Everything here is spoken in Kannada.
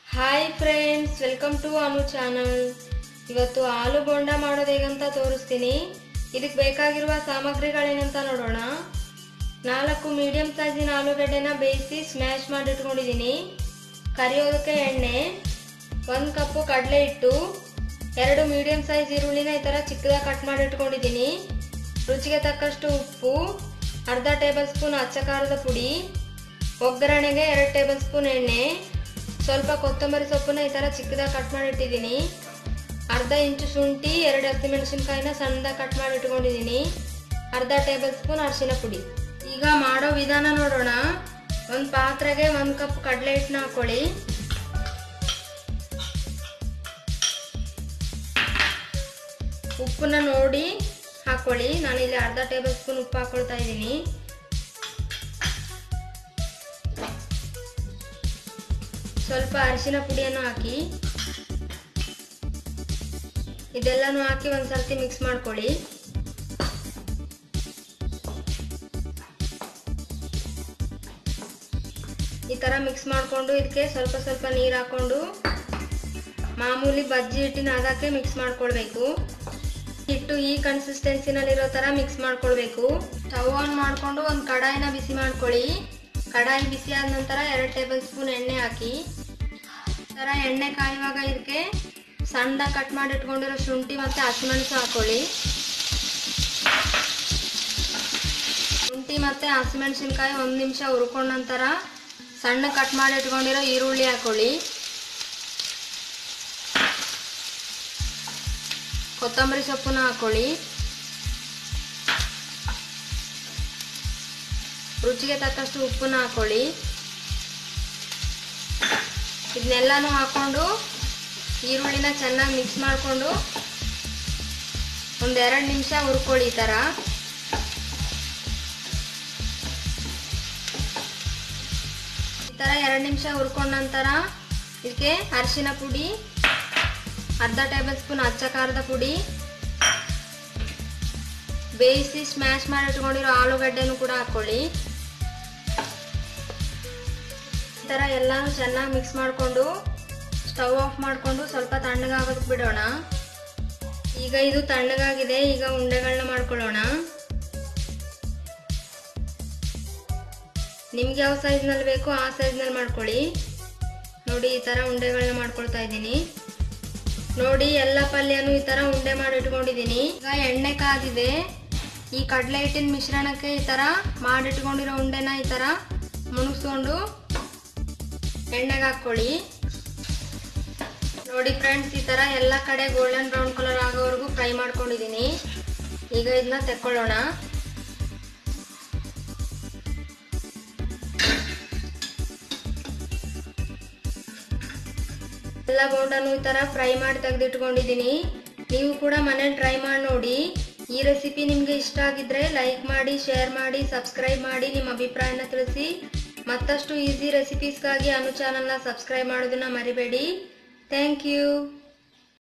hi friends welcome to Anu channel ಇವತ್ತು ಆಲೂ ಬೋಂಡ ಮಾಡೋದು ಹೇಗಂತ ತೋರಿಸ್ತೀನಿ ಇದಕ್ಕೆ ಬೇಕಾಗಿರುವ ಸಾಮಗ್ರಿಗಳೇನಂತ ನೋಡೋಣ ನಾಲ್ಕು ಮೀಡಿಯಂ ಸೈಜಿನ ಆಲೂಗಡ್ಡೆನ ಬೇಯಿಸಿ ಸ್ಮ್ಯಾಶ್ ಮಾಡಿ ಇಟ್ಕೊಂಡಿದ್ದೀನಿ ಕರಿಯೋದಕ್ಕೆ ಎಣ್ಣೆ ಒಂದು ಕಪ್ಪು ಕಡಲೆ ಹಿಟ್ಟು ಎರಡು ಮೀಡಿಯಂ ಸೈಜ್ ಈರುಳ್ಳಿನ ಈ ಥರ ಚಿಕ್ಕದಾಗಿ ಕಟ್ ಮಾಡಿ ಇಟ್ಕೊಂಡಿದ್ದೀನಿ ರುಚಿಗೆ ತಕ್ಕಷ್ಟು ಉಪ್ಪು ಅರ್ಧ ಟೇಬಲ್ ಸ್ಪೂನ್ ಅಚ್ಚ ಖಾರದ ಪುಡಿ ಒಗ್ಗರಣೆಗೆ ಎರಡು ಟೇಬಲ್ ಸ್ಪೂನ್ ಎಣ್ಣೆ ಸ್ವಲ್ಪ ಕೊತ್ತಂಬರಿ ಸೊಪ್ಪನ್ನ ಈ ಥರ ಚಿಕ್ಕದಾಗಿ ಕಟ್ ಮಾಡಿ ಇಟ್ಟಿದ್ದೀನಿ ಅರ್ಧ ಇಂಚು ಶುಂಠಿ ಎರಡು ಹಸಿಮೆಣಸಿನ್ಕಾಯಿನ ಸಣ್ಣದಾಗಿ ಕಟ್ ಮಾಡಿ ಇಟ್ಕೊಂಡಿದ್ದೀನಿ ಅರ್ಧ ಟೇಬಲ್ ಸ್ಪೂನ್ ಅರಿಶಿನ ಪುಡಿ ಈಗ ಮಾಡೋ ವಿಧಾನ ನೋಡೋಣ ಒಂದು ಪಾತ್ರೆಗೆ ಒಂದು ಕಪ್ ಕಡಲೆ ಹಿಟ್ಟನ್ನ ಹಾಕೊಳ್ಳಿ ಉಪ್ಪನ್ನ ನೋಡಿ ಹಾಕೊಳ್ಳಿ ನಾನಿಲ್ಲಿ ಅರ್ಧ ಟೇಬಲ್ ಸ್ಪೂನ್ ಉಪ್ಪು ಹಾಕೊಳ್ತಾ ಇದ್ದೀನಿ ಸ್ವಲ್ಪ ಅರಿಶಿನ ಪುಡಿಯನ್ನು ಹಾಕಿ ಇದೆಲ್ಲನೂ ಹಾಕಿ ಒಂದ್ಸರ್ತಿ ಮಿಕ್ಸ್ ಮಾಡ್ಕೊಳ್ಳಿ ಈ ಥರ ಮಿಕ್ಸ್ ಮಾಡಿಕೊಂಡು ಇದಕ್ಕೆ ಸ್ವಲ್ಪ ಸ್ವಲ್ಪ ನೀರು ಹಾಕೊಂಡು ಮಾಮೂಲಿ ಬಜ್ಜಿ ಹಿಟ್ಟಿನ ಅದಕ್ಕೆ ಮಿಕ್ಸ್ ಮಾಡ್ಕೊಳ್ಬೇಕು ಹಿಟ್ಟು ಈ ಕನ್ಸಿಸ್ಟೆನ್ಸಿನಲ್ಲಿರೋ ಥರ ಮಿಕ್ಸ್ ಮಾಡ್ಕೊಳ್ಬೇಕು ಸ್ಟವ್ ಆನ್ ಮಾಡಿಕೊಂಡು ಒಂದು ಕಡಾಯಿನ ಬಿಸಿ ಮಾಡ್ಕೊಳ್ಳಿ ಕಡಾಯಿ ಬಿಸಿ ಆದ ನಂತರ ಎರಡು ಟೇಬಲ್ ಸ್ಪೂನ್ ಎಣ್ಣೆ ಹಾಕಿ ಥರ ಎಣ್ಣೆ ಕಾಯುವಾಗ ಇದಕ್ಕೆ ಸಣ್ಣದಾಗಿ ಕಟ್ ಮಾಡಿ ಇಟ್ಕೊಂಡಿರೋ ಶುಂಠಿ ಮತ್ತು ಹಸಿಮೆಣಸು ಹಾಕೊಳ್ಳಿ ಶುಂಠಿ ಮತ್ತು ಹಸಿಮೆಣಸಿನ್ಕಾಯಿ ಒಂದು ನಿಮಿಷ ಹುರ್ಕೊಂಡ ನಂತರ ಸಣ್ಣ ಕಟ್ ಮಾಡಿ ಇಟ್ಕೊಂಡಿರೋ ಈರುಳ್ಳಿ ಹಾಕೊಳ್ಳಿ ಕೊತ್ತಂಬರಿ ಸೊಪ್ಪನ್ನ ಹಾಕೊಳ್ಳಿ ರುಚಿಗೆ ತಕ್ಕಷ್ಟು ಉಪ್ಪನ್ನ ಹಾಕೊಳ್ಳಿ ಇದನ್ನೆಲ್ಲನೂ ಹಾಕೊಂಡು ಈರುಳ್ಳಿನ ಚೆನ್ನಾಗಿ ಮಿಕ್ಸ್ ಮಾಡಿಕೊಂಡು ಒಂದೆರಡು ನಿಮಿಷ ಹುರ್ಕೊಳ್ಳಿ ಈ ಥರ ಈ ಥರ ಎರಡು ನಿಮಿಷ ಹುರ್ಕೊಂಡ ನಂತರ ಇದಕ್ಕೆ ಅರಿಶಿನ ಪುಡಿ ಅರ್ಧ ಟೇಬಲ್ ಸ್ಪೂನ್ ಅಚ್ಚ ಖಾರದ ಪುಡಿ ಬೇಯಿಸಿ ಸ್ಮ್ಯಾಶ್ ಮಾಡಿ ಇಟ್ಕೊಂಡಿರೋ ಆಲೂಗಡ್ಡೆನೂ ಕೂಡ ಹಾಕ್ಕೊಳ್ಳಿ ಈ ಥರ ಎಲ್ಲನೂ ಚೆನ್ನಾಗಿ ಮಿಕ್ಸ್ ಮಾಡಿಕೊಂಡು ಸ್ಟವ್ ಆಫ್ ಮಾಡಿಕೊಂಡು ಸ್ವಲ್ಪ ತಣ್ಣಗಾಗೋದಕ್ಕೆ ಬಿಡೋಣ ಈಗ ಇದು ತಣ್ಣಗಾಗಿದೆ ಈಗ ಉಂಡೆಗಳನ್ನ ಮಾಡ್ಕೊಳ್ಳೋಣ ನಿಮ್ಗೆ ಯಾವ ಸೈಜ್ನಲ್ಲಿ ಬೇಕೋ ಆ ಸೈಜ್ನಲ್ಲಿ ಮಾಡ್ಕೊಳ್ಳಿ ನೋಡಿ ಈ ಥರ ಉಂಡೆಗಳನ್ನ ಮಾಡ್ಕೊಳ್ತಾ ಇದ್ದೀನಿ ನೋಡಿ ಎಲ್ಲ ಪಲ್ಯನೂ ಈ ಥರ ಉಂಡೆ ಮಾಡಿ ಇಟ್ಕೊಂಡಿದ್ದೀನಿ ಈಗ ಎಣ್ಣೆ ಕಾದಿದೆ ಈ ಕಡಲೆ ಹಿಟ್ಟಿನ ಮಿಶ್ರಣಕ್ಕೆ ಈ ಥರ ಮಾಡಿಟ್ಕೊಂಡಿರೋ ಉಂಡೆನ ಈ ಥರ ಮುಣಗಿಸ್ಕೊಂಡು ಎಣ್ಣೆಗೆ ಹಾಕ್ಕೊಳ್ಳಿ ನೋಡಿ ಫ್ರೆಂಡ್ಸ್ ಈ ಥರ ಎಲ್ಲ ಕಡೆ ಗೋಲ್ಡನ್ ಬ್ರೌನ್ ಕಲರ್ ಆಗೋವರೆಗೂ ಫ್ರೈ ಮಾಡ್ಕೊಂಡಿದ್ದೀನಿ ಈಗ ಇದನ್ನ ತೆಕ್ಕೊಳ್ಳೋಣ ಎಲ್ಲ ಬೋಂಡನ್ನು ಈ ಥರ ಫ್ರೈ ಮಾಡಿ ತೆಗೆದಿಟ್ಕೊಂಡಿದ್ದೀನಿ ನೀವು ಕೂಡ ಮನೇಲಿ ಟ್ರೈ ಮಾಡಿ ನೋಡಿ ಈ ರೆಸಿಪಿ ನಿಮಗೆ ಇಷ್ಟ ಆಗಿದ್ರೆ ಲೈಕ್ ಮಾಡಿ ಶೇರ್ ಮಾಡಿ ಸಬ್ಸ್ಕ್ರೈಬ್ ಮಾಡಿ ನಿಮ್ಮ ಅಭಿಪ್ರಾಯನ ತಿಳಿಸಿ ಮತ್ತಷ್ಟು ಈಸಿ ರೆಸಿಪೀಸ್ಗಾಗಿ ಅನು ಚಾನಲ್ನ ಸಬ್ಸ್ಕ್ರೈಬ್ ಮಾಡೋದನ್ನ ಮರಿಬೇಡಿ ಥ್ಯಾಂಕ್ ಯು